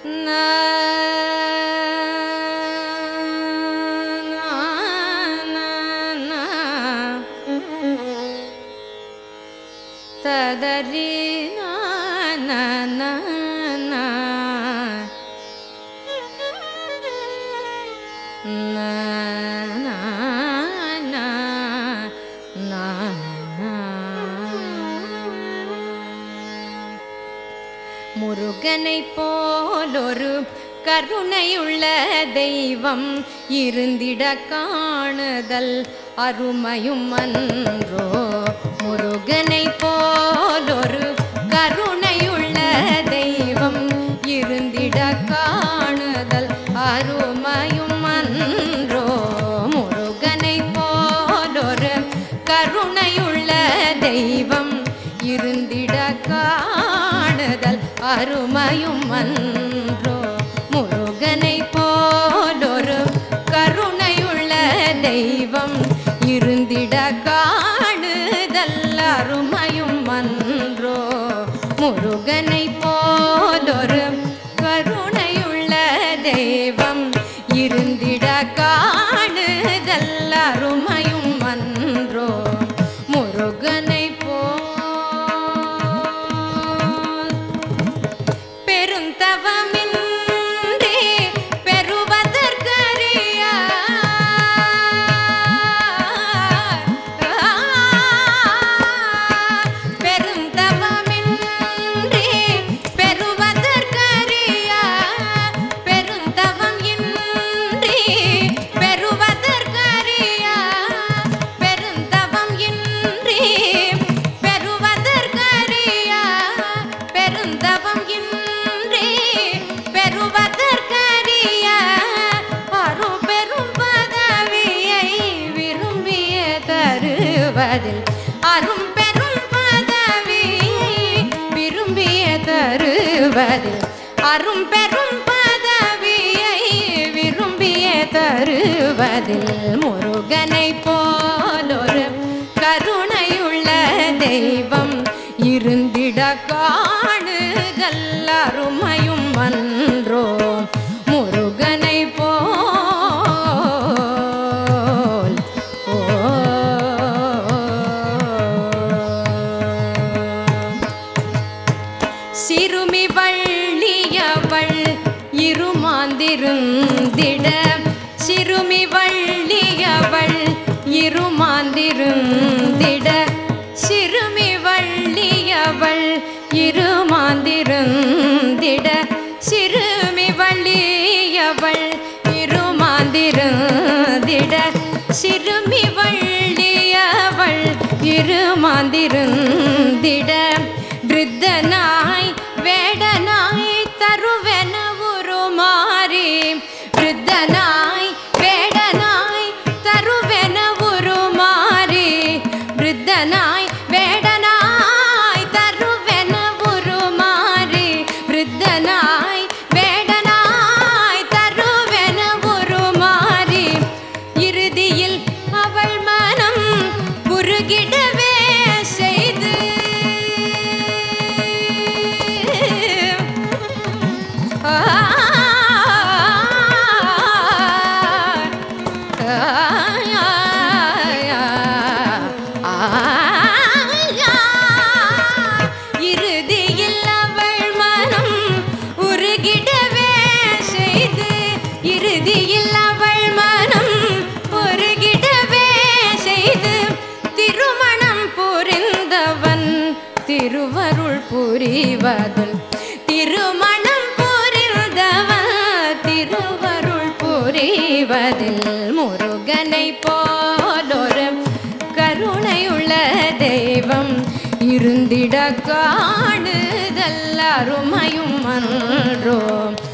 ததரி முருகனை போலொரு கருணையுள்ள தெய்வம் இருந்திட காணுதல் அருமையும் அன்றோ முருகனை போலொரு கருணையுள்ள தெய்வம் இருந்திட காணுதல் அருமையும் அன்றோ முருகனை போலொரு கருணையுள்ள தெய்வம் இருந்திட காணுதல் அருமையும் அன்றோ முருகனை போலொரு கருணையுள்ள தெய்வம் இருந்திட காணுதல் அருமையும் அன்றோ முருகனை போலொரு கருணையுள்ள தெய்வம் இருந்திட காணுதல் அருமையும் அன்றோ முருகனை போல் பெருந்தவமின்றி பெறுவதற்கரிய பெருந்தவமின்றி பெறுவதற்கரிய பெருந்தவம் இன்றி பெறுவதற்கரிய பெருந்தவம் இன்றி பெறுவதற்கரிய பெருந்தவம் இன்றி பெறுவதற்கரிய அரும் பெரும் பதவியை விரும்பிய தருவதில் அரும் பெரும் பதவியை விரும்பிய தருவதில் அரும் பெரும் பதவியை விரும்பிய தருவதில் முருகனை போலொரு கருணையுள்ள தெய்வம் இருந்திட காணுதல் அருமையும் அன்றோ முருகனை போல் ஓ சிறுமி வள்ளியவள் இருமாந்திருந்திட சிறுமி வள்ளியவள் இருமாந்திருந்திட சிறுமி வள்ளியவள் இருமாந்திருந்திட சிறுமி வள்ளியவள் இருமாந்திருந்திட சிறுமி வள்ளியவள் இருமாந்திருந்திட விருத்தனாய் வேடனாய் தருவென உருமாறி விருத்தனாய் வேடனாய் தருவென உருமாறி விருத்தனாய் வேடனாய் தருவென உருமாறி விருத்தனாய் வேடனாய் தருவென உருமாறி இறுதியில் அவள் மனம் உருகிடவே செய்து ஆ, ஆ, ஆ, ஆ, இறுதியில் அவள் மனம் உருகிடவே செய்து இறுதியில் அவள் மனம் உருகிடவே செய்து திருமணம் புரிந்தவன் திருவருள் புரிவதுள் திருமணம் புரிந்தவன் திருவருள் புரிவதில் முருகனை போலொரு கருணையுள்ள தெய்வம் இருந்திட காணுதல் அருமையும் அன்றோ